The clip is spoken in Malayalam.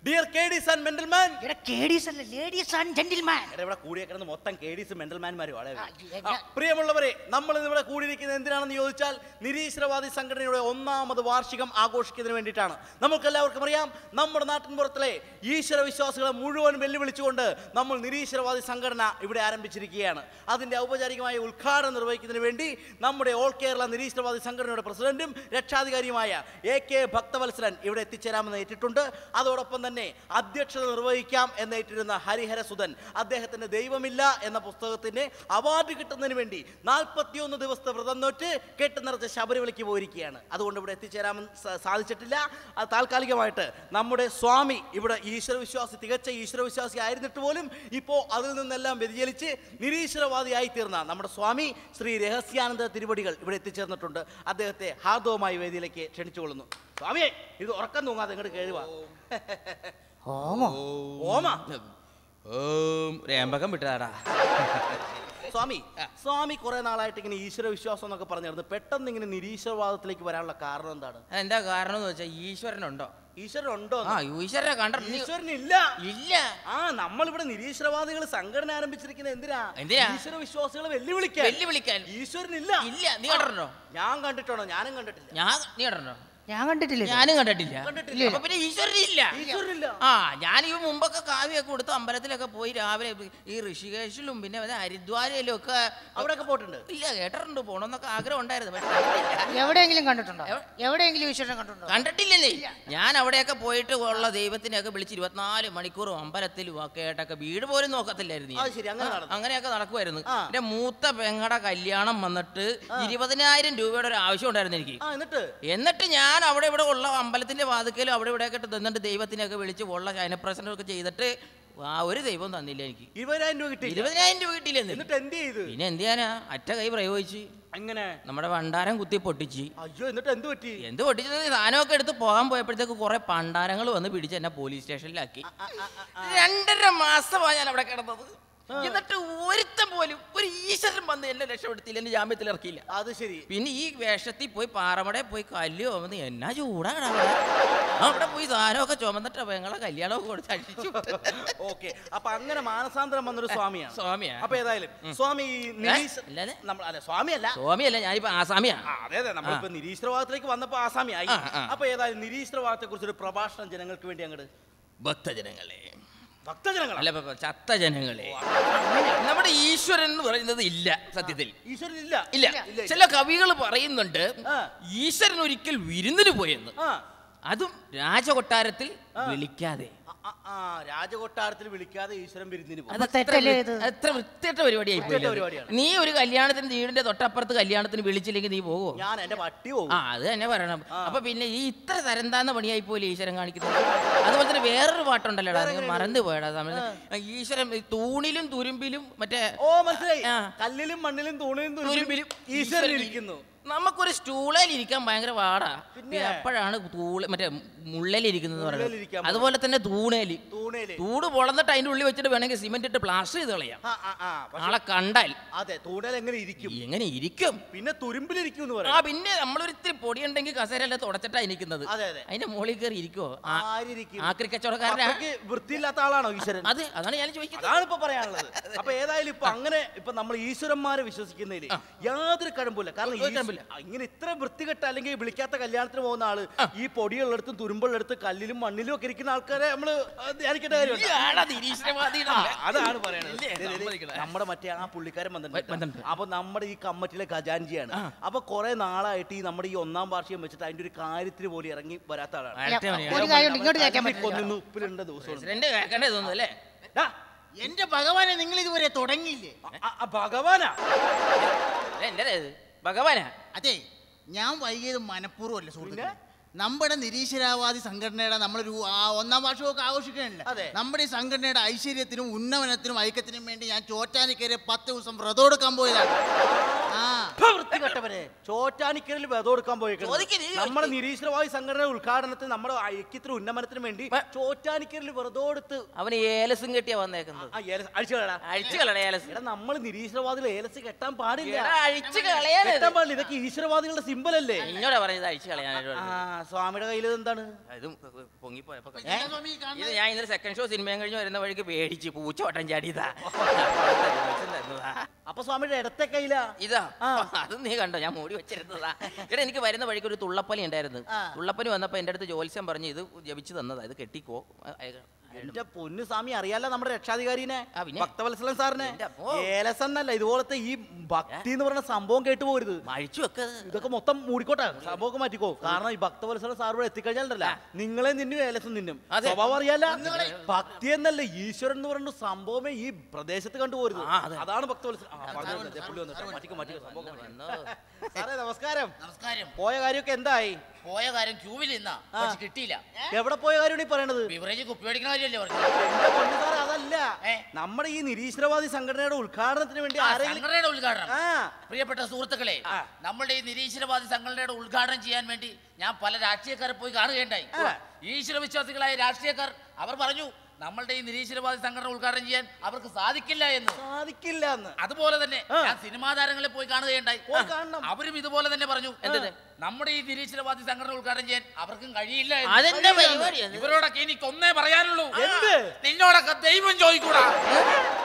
ഡിയർ കേഡീസ് ആൻഡ് മെന്റൽമാൻ ഇവിടെ കേഡീസ് അല്ല ലേഡീസ് ആൻഡ് ജെന്റിൽമാൻ ഇവിടെ കൂടിയേക്കുന്നത് മൊത്തം കേഡീസ് മെന്റൽമാന്മാരും വളരെ ആ, എന്നാ- പ്രിയമുള്ളവരെ നമ്മൾ ഇന്ന് ഇവിടെ കൂടിയിരിക്കുന്നത് എന്തിനാണെന്ന് ചോദിച്ചാൽ നിരീശ്വരവാദി സംഘടനയുടെ ഒന്നാമത് വാർഷികം ആഘോഷിക്കുന്നതിന് വേണ്ടിയിട്ടാണ് നമുക്ക് എല്ലാവർക്കും അറിയാം നമ്മുടെ നാട്ടിൻപുറത്തിലെ ഈശ്വര വിശ്വാസികളെ മുഴുവൻ വെല്ലുവിളിച്ചുകൊണ്ട് നമ്മൾ നിരീശ്വരവാദി സംഘടന ഇവിടെ ആരംഭിച്ചിരിക്കുകയാണ് അതിന്റെ ഔപചാരികമായ ഉദ്ഘാടനം നിർവഹിക്കുന്നതിന് വേണ്ടി നമ്മുടെ ഓൾ കേരള നിരീശ്വരവാദി സംഘടനയുടെ പ്രസിഡന്റും രക്ഷാധികാരിയുമായ എ കെ ഭക്തവത്സരൻ ഇവിടെ എത്തിച്ചേരാമെന്ന് ഏറ്റിട്ടുണ്ട് അതോടൊപ്പം തന്നെ അധ്യക്ഷത നിർവഹിക്കാം എന്നേറ്റിരുന്ന ഹരിഹര സുധൻ അദ്ദേഹത്തിന്റെ ദൈവമില്ല എന്ന പുസ്തകത്തിന്റെ അവാർഡ് കിട്ടുന്നതിന് വേണ്ടി നാൽപ്പത്തിയൊന്ന് ദിവസത്തെ വ്രതം നോറ്റ് കെട്ടുനിറച്ച് ശബരിമലയ്ക്ക് പോയിരിക്കുകയാണ് അതുകൊണ്ട് ഇവിടെ എത്തിച്ചേരാമെന്ന് സ- സാധിച്ചിട്ടില്ല അത് താൽക്കാലികമായിട്ട് നമ്മുടെ സ്വാമി ഇവിടെ ഈശ്വരവിശ്വാസി തികച്ച ഈശ്വരവിശ്വാസി ആയിരുന്നിട്ട് പോലും ഇപ്പോൾ അതിൽ നിന്നെല്ലാം വ്യതിചലിച്ച് നിരീശ്വരവാദിയായി തീർന്ന നമ്മുടെ സ്വാമി ശ്രീ രഹസ്യാനന്ദ തിരുവടികൾ ഇവിടെ എത്തിച്ചേർന്നിട്ടുണ്ട് അദ്ദേഹത്തെ ഹാർദവമായി വേദിയിലേക്ക് ക്ഷണിച്ചുകൊള്ളുന്നു സ്വാമിയെ ഇത് ഉറക്കം തൂങ്ങാതെ ഇങ്ങോട്ട് കേഴുവാ ഓമോ ഓമ ഓം രേമ്പകം വിട്ടതാടാ സ്വാമി സ്വാമി കുറെ നാളായിട്ട് ഇങ്ങനെ ഈശ്വര വിശ്വാസം എന്നൊക്കെ പറഞ്ഞിരുന്നു പെട്ടെന്ന് ഇങ്ങനെ നിരീശ്വരവാദത്തിലേക്ക് വരാനുള്ള കാരണം എന്താണ് എന്താ കാരണം എന്ന് വെച്ചാൽ ഈശ്വരനുണ്ടോ ഈശ്വരൻ ഉണ്ടോ ആ ഈശ്വരനെ കണ്ടിട്ടുണ്ട് ഈശ്വരൻ ഇല്ല ഇല്ല ആ നമ്മളിവിടെ നിരീശ്വരവാദികൾ സംഘടന ആരംഭിച്ചിരിക്കുന്നത് എന്തിനാ എന്തിനാ? ഈശ്വര വിശ്വാസികളെ വെല്ലുവിളിക്കാൻ വെല്ലുവിളിക്കാൻ ഈശ്വരൻ ഇല്ല ഇല്ല നീ കണ്ടിട്ടുണ്ടോ ഞാൻ കണ്ടിട്ടുണ്ടോ ഞാനും കണ്ടിട്ടില്ല ഞാൻ നീ കണ്ടിട്ടുണ്ടോ ഞാൻ കണ്ടിട്ടില്ല ഇത്. ഞാനും കണ്ടിട്ടില്ല കണ്ടിട്ടില്ല. അപ്പൊ പിന്നെ ഈശ്വരനില്ല ഈശ്വരനില്ല ആ ഞാൻ ഈ മുമ്പൊക്കെ കാവ്യൊക്കെ കൊടുത്ത് അമ്പലത്തിലൊക്കെ പോയി രാവിലെ ഈ ഋഷികേശിലും പിന്നെ മറ്റേ ഹരിദ്വാരയിലും ഒക്കെ അവിടെയൊക്കെ പോയിട്ടുണ്ട് ഇല്ല കേട്ടിട്ടുണ്ട് പോണമെന്നൊക്കെ ആഗ്രഹം ഉണ്ടായിരുന്നു പക്ഷെ കണ്ടിട്ടില്ല. എവിടെയെങ്കിലും കണ്ടിട്ടുണ്ടോ എവിടെയെങ്കിലും ഈശ്വരനെ കണ്ടിട്ടുണ്ടോ കണ്ടിട്ടില്ലെന്നേ ഞാൻ അവിടെയൊക്കെ പോയിട്ട് ഉള്ള ദൈവത്തിനെയൊക്കെ വിളിച്ച് ഇരുപത്തിനാല് മണിക്കൂറും അമ്പലത്തിലും ഒക്കെ ആയിട്ടൊക്കെ വീട് പോലും നോക്കത്തില്ലായിരുന്നു ഞാൻ. അത് ശരി, അങ്ങനെ ആ, നടന്നു. അങ്ങനെയൊക്കെ നടക്കുമായിരുന്നു ആ. എന്റെ മൂത്ത പെങ്ങടെ കല്യാണം വന്നിട്ട് ഇരുപതിനായിരം രൂപയുടെ ഒരു ആവശ്യം ഉണ്ടായിരുന്നു എനിക്ക് ആ എന്നിട്ട് എന്നിട്ട് ഞാൻ അവിടെ ഇവിടെ ഉള്ള അമ്പലത്തിന്റെ വാതുക്കലും അവിടെ ഇവിടെ ഒക്കെ നിന്നിട്ട് ദൈവത്തിനെയൊക്കെ വിളിച്ച് ഉള്ള ശയനപ്രസനമൊക്കെ ചെയ്തിട്ട് ആ ഒരു ദൈവം തന്നില്ല എനിക്ക് ഇരുപതിനായിരം രൂപ കിട്ടി ഇരുപതിനായിരം രൂപ കിട്ടിയില്ലെന്ന് എന്നിട്ട് എന്ത് ചെയ്ത് പിന്നെ എന്ത് ചെയ്യാനാ അറ്റ കൈ പ്രയോഗിച്ച് അങ്ങനെ നമ്മുടെ ഭണ്ഡാരം കുത്തി പൊട്ടിച്ച് അയ്യോ എന്നിട്ട് എന്ത് പറ്റി എന്ത് പൊട്ടിച്ചത് സാധനമൊക്കെ എടുത്ത് പോകാൻ പോയപ്പോഴത്തേക്ക് കുറെ പണ്ടാരങ്ങൾ വന്ന് പിടിച്ച് എന്നെ പോലീസ് സ്റ്റേഷനിലാക്കി രണ്ടര മാസമാണ് ഞാൻ അവിടെ കിടന്നത് എന്നിട്ട് ഒരുത്തൻ പോലും ഒരു ഈശ്വരൻ വന്ന് എന്നെ രക്ഷപ്പെടുത്തിയില്ല എന്നെ ജാമ്യത്തിൽ ഇറക്കിയില്ല അത് ശരി പിന്നെ ഈ വേഷത്തിൽ പോയി പാറമട പോയി കല്ല് ചുമന്ന് എന്നാ ചൂടാണ് അവിടെ അവിടെ പോയി സാധനമൊക്കെ ചുമന്നിട്ട് പെങ്ങളെ കല്യാണമൊക്കെ കൊടുത്ത് അടിച്ചു ഓക്കെ അപ്പൊ അങ്ങനെ മാനസാന്തരം വന്നൊരു സ്വാമിയാണ് സ്വാമിയാ അപ്പൊ ഏതായാലും സ്വാമി നിരീശ് അല്ലാതെ? നമ്മൾ അല്ല സ്വാമിയല്ല സ്വാമിയല്ല ഞാനിപ്പോ ആസാമിയാ ആ, അതെ അതെ നമ്മളിപ്പോ നിരീശ്വരവാദത്തിലേക്ക് വന്നപ്പോ ആസാമി ആയി ആ, ആ. അപ്പൊ ഏതായാലും നിരീശ്വരവാദത്തെ കുറിച്ച് ഒരു പ്രഭാഷണം ജനങ്ങൾക്ക് വേണ്ടി അങ്ങോട്ട് ഭക്തജനങ്ങളെ ഭക്തജനങ്ങൾ അല്ല ഇപ്പൊ ചത്ത ജനങ്ങളെ നമ്മുടെ ഈശ്വരൻ എന്ന് പറയുന്നത് ഇല്ല സത്യത്തിൽ ഈശ്വരൻ ഇല്ല ഇല്ല ഇല്ല. ചില കവികൾ പറയുന്നുണ്ട് ആ. ഈശ്വരൻ ഒരിക്കൽ വിരുന്നിന് പോയെന്ന് ആ അതും രാജകൊട്ടാരത്തിൽ വിളിക്കാതെ ആ, ആ, ആ രാജകൊട്ടാരത്തിൽ വിളിക്കാതെ ഈശ്വരൻ വിരുന്നിന് പോകും അത് തെറ്റല്ലേ ഇത് എത്ര വൃത്തിയായിട്ട പരിപാടിയായി വൃത്തികെട്ട പരിപാടിയാണ്. നീ ഒരു കല്യാണത്തിന് വീടിന്റെ തൊട്ടപ്പുറത്ത് കല്യാണത്തിന് വിളിച്ചില്ലെങ്കിൽ നീ പോവോ ഞാൻ എന്റെ പട്ടി പോകും ആ അത് തന്നെ പറയണം അപ്പൊ പിന്നെ ഈ ഇത്ര തരം താന്ന പണിയായി പോലെ ഈശ്വരൻ കാണിക്കുന്നത് അതുപോലെ തന്നെ വേറൊരു പാട്ടുണ്ടല്ലോടാ നീ മറന്നു പോയടാ തമിഴ് ഈശ്വരൻ ഈ തൂണിലും തുരുമ്പിലും മറ്റേ ഓ മനസ്സിലായി ആ. കല്ലിലും മണ്ണിലും തൂണിലും തുരുമ്പിലും തുരുമ്പിലും ഈശ്വരൻ ഇരിക്കുന്നു നമുക്കൊരു സ്റ്റൂളിൽ ഇരിക്കാൻ ഭയങ്കര പാടാ പിന്നെ? എപ്പോഴാണ് തൂള് മറ്റേ മുള്ളലിരിക്കുന്നത് മുള്ളേലിരിക്കാൻ പറയുന്നത് അതുപോലെ തന്നെ തൂണേലി തൂണേല് തൂട് പൊളന്നിട്ട് അതിന്റെ ഉള്ളിൽ വെച്ചിട്ട് വേണമെങ്കിൽ സിമെന്റ് ഇട്ട് പ്ലാസ്റ്റർ ചെയ്ത് കളയാം ആ ആ ആ പക്ഷെ ആളെ കണ്ടാൽ അതെ തൂണേൽ എങ്ങനെ ഇരിക്കും എങ്ങനെ ഇരിക്കും പിന്നെ തുരുമ്പിലിരിക്കും എന്ന് ആ പറയാം പിന്നെ നമ്മളൊരിത്തിരി പൊടിയുണ്ടെങ്കിൽ കസേരല്ല തുടച്ചിട്ടാ ഇരിക്കുന്നത് അതെ അതെ അതിന്റെ മുകളിൽ കയറി ഇരിക്കുവോ ആരിരിക്കും ആക്രി കച്ചവടക്കാരനാ അത്രയ്ക്ക് വൃത്തിയില്ലാത്ത ആളാണോ ഈശ്വരൻ അത് അതാണ് ഞാൻ ചോദിക്കുന്നത് അതാണ് ഇപ്പൊ പറയാനുള്ളത് അപ്പൊ ഏതായാലും ഇപ്പൊ അങ്ങനെ ഇപ്പൊ നമ്മൾ ഈശ്വരന്മാരെ വിശ്വസിക്കുന്നതിൽ യാതൊരു കഴമ്പില്ല കാരണം ഒരു ഈശ്വ- കഴമ്പില്ല. ആ, ഇങ്ങനെ ഇത്ര വൃത്തികെട്ട അല്ലെങ്കിൽ വിളിക്കാത്ത കല്യാണത്തിന് പോകുന്ന ആള് ഈ പൊടിയുള്ളടത്തും തുരുമ്പുള്ളടത്ത് കല്ലിലും മണ്ണിലും ഒക്കെ ഇരിക്കുന്ന ആൾക്കാരെ നമ്മള് ധ്യാനിക്കേണ്ട കാര്യമുണ്ട് ഇയാളാ നിരീശ്വരവാദിയുടെ ആ, അതാണ് പറയണത് ഇല്ലേ, ദേ, ദേ, ദേ, സമ്മതിക്കണേ. നമ്മുടെ മറ്റേ ആ പുള്ളിക്കാരൻ വന്നിട്ടുണ്ട്. വന്നിട്ടുണ്ട് അപ്പൊ നമ്മുടെ ഈ കമ്മറ്റിയിലെ ഖജാൻജിയാണ് അപ്പൊ കുറെ നാളായിട്ട് ഈ നമ്മുടെ ഈ ഒന്നാം വാർഷികം വെച്ചിട്ട് അതിന്റെ ഒരു കാര്യത്തിന് പോലും ഇറങ്ങി വരാത്ത ആളാണ് അടുത്ത അല്ല, പണിയാണ്. ഒരു കാര്യം ഇങ്ങോട്ട് കയറ്റാൻ പറ്റില്ല കൊന്നു ഉപ്പിലിണ്ട ദിവസമാണ് പ്രസിഡന്റ് കേൾക്കണ്ടേ തോന്നുന്നു അല്ലേ ഡാ, എന്റെ ഭഗവാനെ നിങ്ങൾ ഇതുവരെ തുടങ്ങിയില്ലേ ആ, ആ, ഭഗവാനാ എന്റെ ഭഗവാനാ അതെ ഞാൻ വൈകിയത് മനഃപൂർവ്വമല്ല സുഹൃത്തുക്കളെ നമ്മുടെ നിരീശ്വരവാദി സംഘടനയുടെ നമ്മളൊരു ആ ഒന്നാം വർഷമൊക്കെ ആഘോഷിക്കണില്ല അതെ. നമ്മുടെ ഈ സംഘടനയുടെ ഐശ്വര്യത്തിനും ഉന്നമനത്തിനും ഐക്യത്തിനും വേണ്ടി ഞാൻ ചോറ്റാനിക്കരെ പത്ത് ദിവസം വ്രതം എടുക്കാൻ പോയതാണ് ആ വൃത്തികെട്ടവരെ ചോറ്റാനിക്കലിൽ വെതം കൊടുക്കാൻ ചോദിക്ക് നീ പോയേക്കുന്നത് നമ്മുടെ നിരീശ്വരവാദി സംഘടന ഉദ്ഘാടനത്തിന് നമ്മുടെ ഐക്യത്തിന് ഉന്നമനത്തിന് വേണ്ടി വ- ചോറ്റാനിക്കലിൽ വെറുതെ കൊടുത്ത് അവന് ഏലസും കെട്ടിയാ വന്നേക്കുന്നത് ആ ഏലസ് അഴിച്ചു കളടാ അഴിച്ചു കളയണ ഏലസ് എടാ നമ്മൾ നിരീശ്വരവാദികൾ ഏലസ് കെട്ടാൻ പാടില്ല എടാ, അഴിച്ചു കളയാനത് കെട്ടാൻ പാടില്ല ഇതൊക്കെ ഈശ്വരവാദികളുടെ സിമ്പൽ അല്ലേ എന്നോടാ പറഞ്ഞത് അഴിച്ചു കളയാനായിട്ട് ആ സ്വാമിയുടെ കയ്യിൽ എന്താണ് ഇതും പൊങ്ങിപ്പോയപ്പോ എന്താ സ്വാമി ഈ കാണുന്നത്? ഇത് ഞാൻ ഇന്നലെ സെക്കൻഡ് ഷോ സിനിമയും കഴിഞ്ഞ് വരുന്ന വഴിക്ക് പേടിച്ച് പൂച്ച വട്ടം ചാടിയതാ അപ്പൊ സ്വാമിയുടെ ഇടത്തെ കയ്യിലാ ഇതാ ആ. അത് നീ കണ്ടോ ഞാൻ മൂടി വെച്ചിരുന്നതാ ഇവിടെ എനിക്ക് വരുന്ന വഴിക്ക് ഒരു തുള്ളപ്പലി ഉണ്ടായിരുന്നു ആ. തുള്ളപ്പലി വന്നപ്പോ എന്റെ അടുത്ത് ജോത്സ്യം പറഞ്ഞു ഇത് ജപിച്ചു തന്നതാ ഇത് കെട്ടിക്കോ എന്റെ പൊന്നു സ്വാമി അറിയാലോ നമ്മുടെ രക്ഷാധികാരിനെ ആ, പിന്നെ? ഭക്തവത്സലൻ സാറിനെ എന്റെ അമ്മോ. ഏലസ് എന്നല്ല ഇതുപോലത്തെ ഈ ഭക്തി എന്ന് പറയുന്ന സംഭവം കേട്ടു പോരുത് അഴിച്ചു വെക്ക ഇതൊക്കെ മൊത്തം മൂടിക്കോട്ടെ സംഭവമൊക്കെ മാറ്റിക്കോ കാരണം ഈ ഭക്തവത്സല സാർ ഇവിടെ എത്തിക്കഴിഞ്ഞാലല്ല നിങ്ങളെ നിന്നും ഏലസും നിന്നും അതെ. സ്വഭാവം അറിയാല ഭക്തി എന്നല്ല ഈശ്വരൻ എന്ന് പറയുന്ന സംഭവമേ ഈ പ്രദേശത്ത് കണ്ടുപോരുത് ആ, അതെ. അതാണ് ഭക്തവത്സല ആ, പറഞ്ഞു വന്നത്. ദേ പുള്ളി വന്നു. മാറ്റിക്കോ മാറ്റിക്കോ സംഭവം ഒക്കെ വന്നോ. മാറ്റിക്കോ. സാറേ നമസ്കാരം നമസ്കാരം പോയ കാര്യമൊക്കെ എന്തായി പോയ കാര്യം ക്യൂവിൽ നിന്നാ ആ. പക്ഷെ കിട്ടിയില്ല എവിടെ പോയ കാര്യമാണ് ഈ പറയണത് ബിവറേജ് കുപ്പി മേടിക്കണ കാര്യമല്ലേ പറഞ്ഞു എന്റെ പൊന്നു സാറേ അതല്ല ഏ? നമ്മുടെ ഈ നിരീശ്വരവാദി സംഘടനയുടെ ഉദ്ഘാടനത്തിന് വേണ്ടി ആ, ആരെങ്കിലും സംഘടനയുടെ ഉദ്ഘാടനം ആ പ്രിയപ്പെട്ട സുഹൃത്തുക്കളെ നമ്മുടെ ഈ നിരീശ്വരവാദി സംഘടനയുടെ ഉദ്ഘാടനം ചെയ്യാൻ വേണ്ടി ഞാൻ പല രാഷ്ട്രീയക്കാരെ പോയി കാണുകയുണ്ടായി ആ. ഈശ്വര വിശ്വാസികളായ രാഷ്ട്രീയക്കാർ അവർ പറഞ്ഞു നമ്മളുടെ ഈ നിരീശ്വരവാദി സംഘടന ഉദ്ഘാടനം ചെയ്യാൻ അവർക്ക് സാധിക്കില്ല എന്ന് സാധിക്കില്ല എന്ന് അതുപോലെ തന്നെ ആ. ഞാൻ സിനിമാ താരങ്ങളെ പോയി കാണുകയുണ്ടായി പോയി കാണണം. അവരും ഇതുപോലെ തന്നെ പറഞ്ഞു എന്തെന്ന്? നമ്മുടെ ഈ നിരീശ്വരവാദി സംഘടന ഉദ്ഘാടനം ചെയ്യാൻ അവർക്കും കഴിയില്ല എന്ന്. അതെന്താ പരിപാടി അത്? ഇവരോടൊക്കെ എനിക്ക് ഒന്നേ പറയാനുള്ളൂ എന്ത്? നിന്നോടൊക്കെ ദൈവം ചോദിക്കൂടാ